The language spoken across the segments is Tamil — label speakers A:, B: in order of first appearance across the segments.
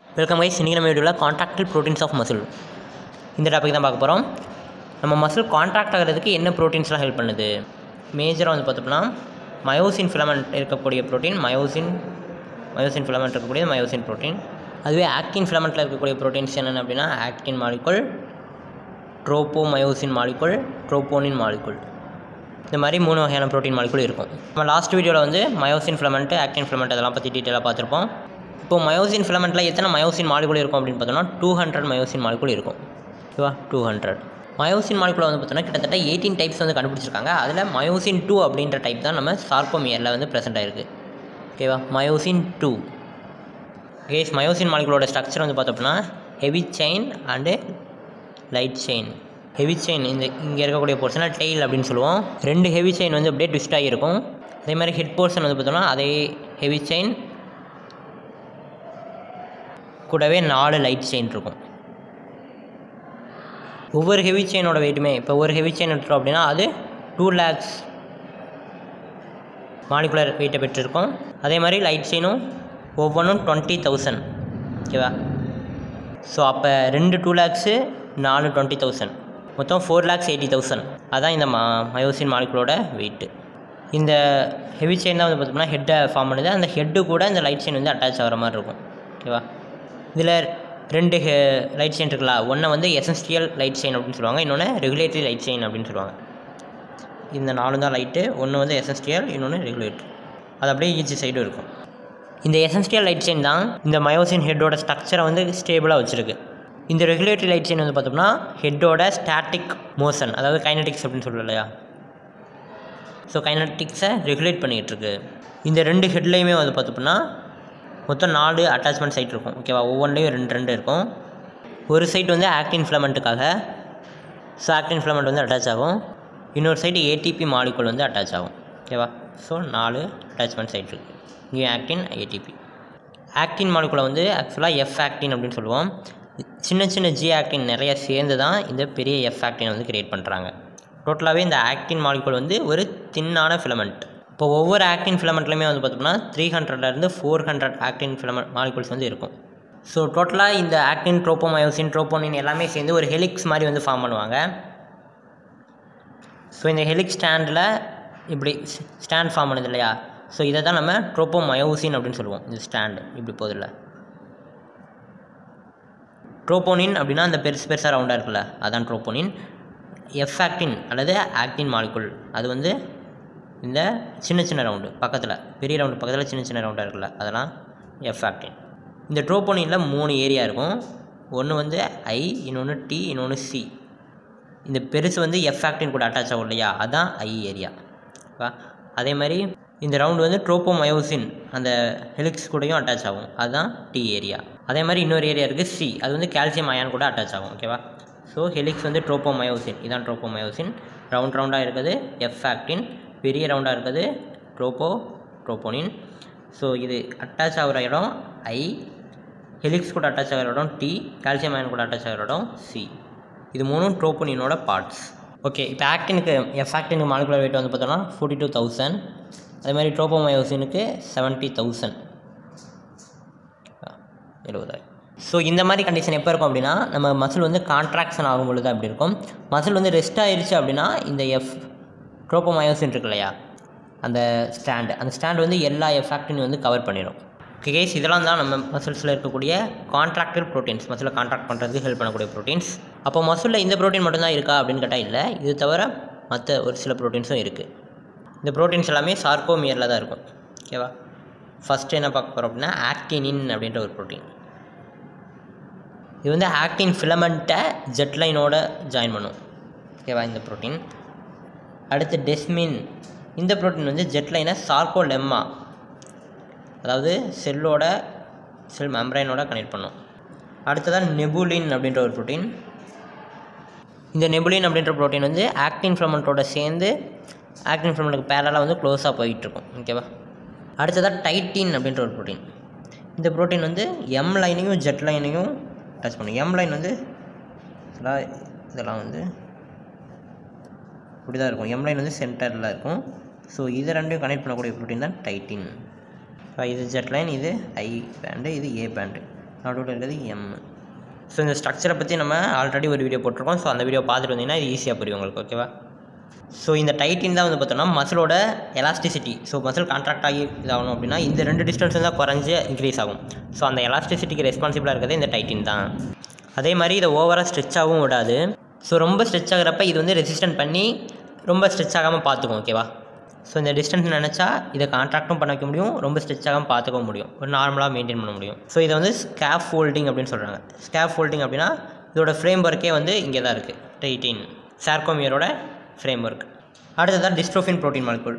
A: வெல்கம் கைஸ் இன்றைக்கி நம்ம வீடியோவில் கான்ட்ராக்டல் ப்ரோட்டீன்ஸ் ஆஃப் மசில் இந்த டாபிக் தான் பார்க்க போகிறோம் நம்ம மசில் கான்ட்ராக்ட் ஆகிறதுக்கு என்ன ப்ரோட்டீன்ஸ்லாம் ஹெல்ப் பண்ணுது மேஜராக வந்து பார்த்தோம்னா மயோசின் ஃபிலமெண்ட் இருக்கக்கூடிய ப்ரோட்டீன் மயோசின் மயோசின் ஃபிலமெண்ட் இருக்கக்கூடிய மயோசின் ப்ரோட்டீன் அதுவே ஆக்டின் ஃபிலமெண்ட்டில் இருக்கக்கூடிய ப்ரோட்டீன்ஸ் என்னென்ன அப்படின்னா actin molecule tropomyosin molecule troponin molecule இந்த மாதிரி மூணு வகையான ப்ரோட்டீன் மாலிகுல் இருக்கும் நம்ம லாஸ்ட் வீடியோவில் வந்து மயோசின் ஃபிலமெண்ட் ஆக்டின் ஃபிலமெண்ட் அதெல்லாம் பற்றி டீட்டெயிலாக பார்த்துருப்போம் இப்போ மயோசின் ஃபிலமெண்ட்டில் எத்தனை மயோசின் மாலிகுல் இருக்கும் அப்படின்னு பார்த்தோம்னா டூ ஹண்ட்ரட் மயோசின் மாலிகுல் இருக்கும் ஓகேவா டூ ஹண்ட்ரட் மயோசின் மாலிகுலை வந்து பார்த்தோம்னா கிட்டத்தட்ட எயிட்டீன் டைப்ஸ் வந்து கண்டுபிடிச்சிருக்காங்க அதில் மயோசின் டூ அப்படின்ற டைப் தான் நம்ம சார்கோமியரில் வந்து ப்ரெசென்ட் ஆயிருக்கு ஓகேவா மயோசின் டூ கேஸ் மயோசின் மாலிகுலோட ஸ்ட்ரக்சர் வந்து பார்த்தோம்னா heavy chain and light chain heavy chain இந்த இங்கே இருக்கக்கூடிய போர்ஷனை டெய்ல் அப்படின்னு சொல்லுவோம் ரெண்டு ஹெவி செயின் வந்து அப்படியே ட்விஸ்ட் ஆகியிருக்கும் அதே மாதிரி ஹெட் போர்ஷன் வந்து பார்த்தோம்னா அதே ஹெவி செயின் கூடவே நாலு லைட் செயின் இருக்கும் ஒவ்வொரு ஹெவி செயினோட வெயிட்டுமே இப்போ ஒரு ஹெவி செயின் எடுத்துட்டோம் அப்படின்னா அது டூ லேக்ஸ் மாலிகுலர் வெயிட்டை பெற்றிருக்கும் அதே மாதிரி லைட் செயினும் ஒவ்வொன்றும் டுவெண்ட்டி தௌசண்ட் ஓகேவா ஸோ அப்போ ரெண்டு டூ லேக்ஸு நாலு டுவெண்ட்டி தௌசண்ட் மொத்தம் ஃபோர் லேக்ஸ் எயிட்டி தௌசண்ட் அதான் இந்த மா மயோசின் மாலிகுலோட வெயிட்டு இந்த ஹெவி செயின் தான் வந்து பார்த்தோம்னா ஹெட்டை ஃபார்ம் பண்ணுது அந்த ஹெட்டு கூட இந்த லைட் செயின் வந்து அட்டாச் ஆகிற மாதிரி இருக்கும் ஓகேவா இதில் ரெண்டு ஹெ லைட் செயின் இருக்குல்ல ஒன்று வந்து எசன்ஸ்டியல் லைட் செயின் அப்படின்னு சொல்லுவாங்க இன்னொன்று ரெகுலேட்டரி லைட் செயின் அப்படின்னு சொல்லுவாங்க இந்த நாலு தான் லைட்டு ஒன்று வந்து எசன்ஸ்டியல் இன்னொன்று ரெகுலேட்டரி அது அப்படியே ஈச்சி சைடும் இருக்கும் இந்த எசன்ஸ்டியல் லைட் செயின் தான் இந்த மயோசின் ஹெட்டோட ஸ்ட்ரக்சரை வந்து ஸ்டேபிளாக வச்சுருக்கு இந்த ரெகுலேட்டரி லைட் செயின் வந்து பார்த்தோம்னா ஹெட்டோட ஸ்டாட்டிக் மோஷன் அதாவது கைனடிக்ஸ் அப்படின்னு சொல்லலாம் இல்லையா ஸோ கைனடிக்ஸை ரெகுலேட் பண்ணிகிட்டு இருக்கு இந்த ரெண்டு ஹெட்லேயுமே வந்து பார்த்தோம்னா மொத்தம் நாலு அட்டாச்மெண்ட் சைட் இருக்கும் ஓகேவா ஒவ்வொன்றையும் ரெண்டு ரெண்டு இருக்கும் ஒரு சைட் வந்து ஆக்டின் ஃபிலமெண்ட்டுக்காக ஸோ ஆக்டின் ஃபிலமெண்ட் வந்து அட்டாச் ஆகும் இன்னொரு சைடு ஏடிபி மாலிகுல் வந்து அட்டாச் ஆகும் ஓகேவா ஸோ நாலு அட்டாச்மெண்ட் சைட் இருக்குது இங்கேயும் ஆக்டின் ஏடிபி ஆக்டின் மாலிகுலை வந்து ஆக்சுவலாக எஃப் ஆக்டின் அப்படின்னு சொல்லுவோம் சின்ன சின்ன ஜி ஆக்டின் நிறைய சேர்ந்து தான் இந்த பெரிய எஃப் ஆக்டின் வந்து கிரியேட் பண்ணுறாங்க டோட்டலாகவே இந்த ஆக்டின் மாலிகுல் வந்து ஒரு தின்னான ஃபிலமெண்ட் இப்போ ஒவ்வொரு ஆக்டின் ஃபிலமெண்ட்லையுமே வந்து பார்த்தோம்னா த்ரீ ஹண்ட்ரட்லேருந்து four hundred actin filament molecules வந்து இருக்கும் ஸோ டோட்டலாக இந்த ஆக்டின் ட்ரோப்போமயோசின் ட்ரோப்போனின் எல்லாமே சேர்ந்து ஒரு ஹெலிக்ஸ் மாதிரி வந்து ஃபார்ம் பண்ணுவாங்க ஸோ இந்த ஹெலிக்ஸ் ஸ்டாண்டில் இப்படி ஸ்டாண்ட் ஃபார்ம் பண்ணுது இல்லையா ஸோ இதை தான் நம்ம ட்ரோப்போமயோசின் அப்படின்னு சொல்லுவோம் இந்த ஸ்டாண்டு இப்படி போதில்ல ட்ரோப்போனின் அப்படின்னா அந்த பெருசு பெருசாக ரவுண்டாக இருக்குல்ல அதான் ட்ரோப்போனின் எஃப் ஆக்டின் அல்லது ஆக்டின் மாலிகுல் அது வந்து இந்த சின்ன சின்ன ரவுண்டு பக்கத்தில் பெரிய ரவுண்டு பக்கத்தில் சின்ன சின்ன ரவுண்டாக இருக்குல்ல அதெல்லாம் எஃப் ஆக்டின் இந்த ட்ரோப்போனினில் மூணு ஏரியா இருக்கும் ஒன்று வந்து ஐ இன்னொன்று டி இன்னொன்று சி இந்த பெருசு வந்து எஃப் ஆக்டின் கூட அட்டாச் ஆகும் இல்லையா அதுதான் ஐ ஏரியா ஓகேவா அதே மாதிரி இந்த ரவுண்டு வந்து ட்ரோப்போமயோசின் அந்த ஹெலிக்ஸ் கூடயும் அட்டாச் ஆகும் அதுதான் டி ஏரியா அதே மாதிரி இன்னொரு ஏரியா இருக்குது சி அது வந்து கால்சியம் அயான் கூட அட்டாச் ஆகும் ஓகேவா ஸோ ஹெலிக்ஸ் வந்து ட்ரோப்போமயோசின் இதான் ட்ரோப்போமயோசின் ரவுண்ட் ரவுண்டாக இருக்குது எஃப் ஆக்டின் பெரிய ரவுண்டாக இருக்குது ட்ரோப்போ ட்ரோப்போனின் ஸோ இது அட்டாச் ஆகிற இடம் ஐ ஹெலிக்ஸ் கூட அட்டாச் ஆகிற இடம் டி கால்சியம் அயன் கூட அட்டாச் ஆகிற இடம் சி இது மூணும் ட்ரோப்போனினோட பார்ட்ஸ் ஓகே இப்போ ஆக்டினுக்கு எஃப் ஆக்டினுக்கு மாலிகுலர் வெயிட் வந்து பார்த்தோம்னா ஃபோர்ட்டி டூ தௌசண்ட் அதே மாதிரி ட்ரோப்போமயோசினுக்கு செவன்ட்டி தௌசண்ட் எழுபதாயிரம் ஸோ இந்த மாதிரி கண்டிஷன் எப்போ இருக்கும் அப்படின்னா நம்ம மசில் வந்து கான்ட்ராக்ஷன் ஆகும் பொழுது அப்படி இருக்கும் மசில் வந்து ரெஸ்ட் ஆயிடுச்சு அப்படின்னா இந்த எஃப் ட்ரோப்போமயோசின் இருக்கு இல்லையா அந்த ஸ்டாண்டு அந்த ஸ்டாண்டு வந்து எல்லா எஃபாக்டினையும் வந்து கவர் பண்ணிடும் ஓகே கேஸ் இதெல்லாம் தான் நம்ம மசில்ஸில் இருக்கக்கூடிய கான்ட்ராக்டட் ப்ரோட்டீன்ஸ் மசிலை கான்ட்ராக்ட் பண்ணுறதுக்கு ஹெல்ப் பண்ணக்கூடிய ப்ரோட்டீன்ஸ் அப்போ மசிலில் இந்த ப்ரோட்டீன் மட்டும்தான் இருக்கா அப்படின்னு கேட்டால் இல்லை இது தவிர மற்ற ஒரு சில ப்ரோட்டீன்ஸும் இருக்குது இந்த ப்ரோட்டீன்ஸ் எல்லாமே சார்கோமியரில் தான் இருக்கும் ஓகேவா ஃபஸ்ட்டு என்ன பார்க்க போகிறோம் அப்படின்னா ஆக்டினின் அப்படின்ற ஒரு ப்ரோட்டீன் இது வந்து ஆக்டின் ஃபிலமெண்ட்டை ஜெட்லைனோட ஜாயின் பண்ணும் ஓகேவா இந்த ப்ரோட்டீன் அடுத்து டெஸ்மின் இந்த ப்ரோட்டீன் வந்து ஜெட்லைனை சார்கோலெம்மா அதாவது செல்லோட செல் மெம்ப்ரைனோட கனெக்ட் பண்ணும் அடுத்ததான் நெபுலின் அப்படின்ற ஒரு ப்ரோட்டீன் இந்த நெபுலின் அப்படின்ற ப்ரோட்டீன் வந்து ஆக்டின் ஃபிலமெண்ட்டோட சேர்ந்து ஆக்டின் ஃபிலமெண்ட்டுக்கு பேரலாக வந்து க்ளோஸாக போயிட்டுருக்கும் ஓகேவா அடுத்ததாக டைட்டின் அப்படின்ற ஒரு ப்ரோட்டீன் இந்த ப்ரோட்டீன் வந்து எம் லைனையும் ஜெட் லைனையும் டச் பண்ணும் எம் லைன் வந்து இதெல்லாம் இதெல்லாம் வந்து இப்படி தான் இருக்கும் எம் லைன் வந்து சென்டரில் இருக்கும் ஸோ இது ரெண்டையும் கனெக்ட் பண்ணக்கூடிய ப்ரோட்டீன் தான் டைட்டின் இது ஜெட் லைன் இது ஐ பேண்டு இது ஏ பேண்டு நடுவில் இருக்கிறது எம் ஸோ இந்த ஸ்ட்ரக்சரை பற்றி நம்ம ஆல்ரெடி ஒரு வீடியோ போட்டிருக்கோம் ஸோ அந்த வீடியோ பார்த்துட்டு வந்தீங்கன்னா இது ஈஸியாக புரியும் உங்களுக்கு ஓகேவா ஸோ இந்த டைட்டின் தான் வந்து பார்த்தோம்னா மசிலோட எலாஸ்டிசிட்டி ஸோ மசில் கான்ட்ராக்ட் ஆகி இதாகணும் அப்படின்னா இந்த ரெண்டு டிஸ்டன்ஸ் தான் குறைஞ்சி இன்க்ரீஸ் ஆகும் ஸோ அந்த எலாஸ்டிசிட்டிக்கு ரெஸ்பான்சிபிளாக இருக்கிறது இந்த டைட்டின் தான் அதே மாதிரி இதை ஓவராக ஸ்ட்ரெச்சாகவும் விடாது ஸோ ரொம்ப ஸ்ட்ரெச் ஆகிறப்ப இது வந்து ரெசிஸ்டன்ட் பண்ணி ரொம்ப ஸ்ட்ரெச் ஆகாமல் பார்த்துக்கும் ஓகேவா ஸோ இந்த டிஸ்டன்ஸ் நினச்சா இதை கான்ட்ராக்டும் பண்ண வைக்க முடியும் ரொம்ப ஸ்ட்ரெச் ஆகாமல் பார்த்துக்க முடியும் ஒரு நார்மலாக மெயின்டைன் பண்ண முடியும் ஸோ இதை வந்து ஸ்கேப் ஃபோல்டிங் அப்படின்னு சொல்கிறாங்க ஸ்கேப் ஃபோல்டிங் அப்படின்னா இதோட ஃப்ரேம் ஒர்க்கே வந்து இங்கே தான் இருக்குது டைட்டின் சார்கோமியரோட ஃப்ரேம் ஒர்க் அடுத்ததான் டிஸ்ட்ரோஃபின் ப்ரோட்டீன் மாலிகூல்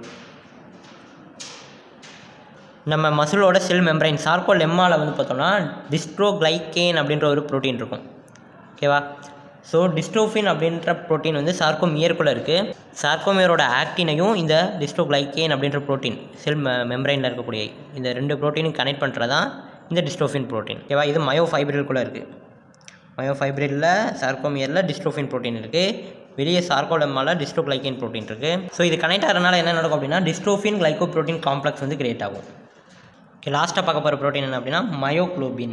A: நம்ம மசிலோட செல் மெம்பரைன் சார்கோ லெம்மாவில் வந்து பார்த்தோம்னா டிஸ்ட்ரோக்ளைகேன் அப்படின்ற ஒரு ப்ரோட்டீன் இருக்கும் ஓகேவா ஸோ டிஸ்ட்ரோஃபின் அப்படின்ற ப்ரோட்டீன் வந்து சார்கோமியருக்குள்ளே இருக்குது சார்கோமியரோட ஆக்டினையும் இந்த டிஸ்ட்ரோக்ளைகேன் அப்படின்ற ப்ரோட்டீன் செல் மெ மெம்பரைனில் இருக்கக்கூடிய இந்த ரெண்டு ப்ரோட்டீனும் கனெக்ட் பண்ணுறது தான் இந்த டிஸ்ட்ரோஃபின் ப்ரோட்டீன் ஓகேவா இது மயோ ஃபைப்ரில்குள்ளே இருக்குது மயோ ஃபைப்ரிலில் சார்கோமியரில் டிஸ்ட்ரோஃபின் ப்ரோட்டீன் இருக்குது வெளியே சார்கோலெம்மாவில் டிஸ்ட்ரோக்ளைகேன் ப்ரோட்டீன் இருக்குது ஸோ இது கனெக்ட் ஆகிறனால என்ன நடக்கும் அப்படின்னா டிஸ்ட்ரோஃபின் கிளைகோ ப்ரோட்டீன் காம்ப்ளெக்ஸ் வந்து கிரியேட் ஆகும் ஓகே லாஸ்ட்டாக பார்க்க போகிற ப்ரோட்டீன் என்ன அப்படின்னா மயோக்ளோபின்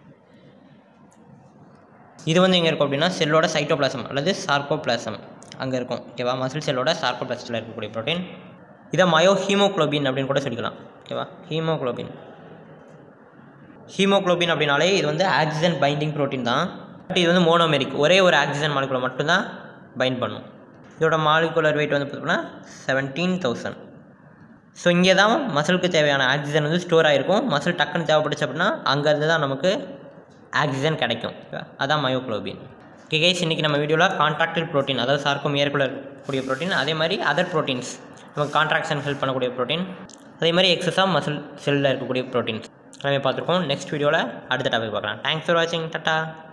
A: இது வந்து எங்கே இருக்கும் அப்படின்னா செல்லோட சைட்டோபிளாசம் அல்லது சார்கோபிளாசம் அங்கே இருக்கும் ஓகேவா மசில் செல்லோட சார்கோபிளாசத்தில் இருக்கக்கூடிய ப்ரோட்டீன் இதை மயோ ஹீமோக்ளோபின் அப்படின்னு கூட சொல்லிக்கலாம் ஓகேவா ஹீமோக்ளோபின் ஹீமோக்ளோபின் அப்படின்னாலே இது வந்து ஆக்சிஜன் பைண்டிங் ப்ரோட்டீன் தான் பட் இது வந்து மோனோமெரிக் ஒரே ஒரு ஆக்சிஜன் மாலிகுலை மட்டும்தான் பைண்ட் பண்ணும் இதோட மாலிகுலர் வெயிட் வந்து பார்த்தோம்னா செவன்டீன் தௌசண்ட் ஸோ இங்கே தான் மசிலுக்கு தேவையான ஆக்சிஜன் வந்து ஸ்டோர் ஆகிருக்கும் மசில் டக்குன்னு தேவைப்பட்டுச்சு அப்படின்னா அங்கேருந்து தான் நமக்கு ஆக்சிஜன் கிடைக்கும் அதான் மயோக்ளோபின் கேஸ் இன்றைக்கி நம்ம வீடியோவில் கான்ட்ராக்டல் ப்ரோட்டீன் அதாவது சார்க்கும் ஏற்குள்ள இருக்கக்கூடிய ப்ரோட்டீன் அதே மாதிரி அதர் ப்ரோட்டீன்ஸ் நமக்கு கான்ட்ராக்ஷன் ஹெல்ப் பண்ணக்கூடிய ப்ரோட்டீன் அதே மாதிரி எக்ஸஸாக மசில் செல்லில் இருக்கக்கூடிய ப்ரோட்டீன்ஸ் எல்லாமே பார்த்துருக்கோம் நெக்ஸ்ட் வீடியோவில் அடுத்த டாபிக் பார்க்கலாம் தேங்க்ஸ் ஃபார் வாட்சிங் டட்டா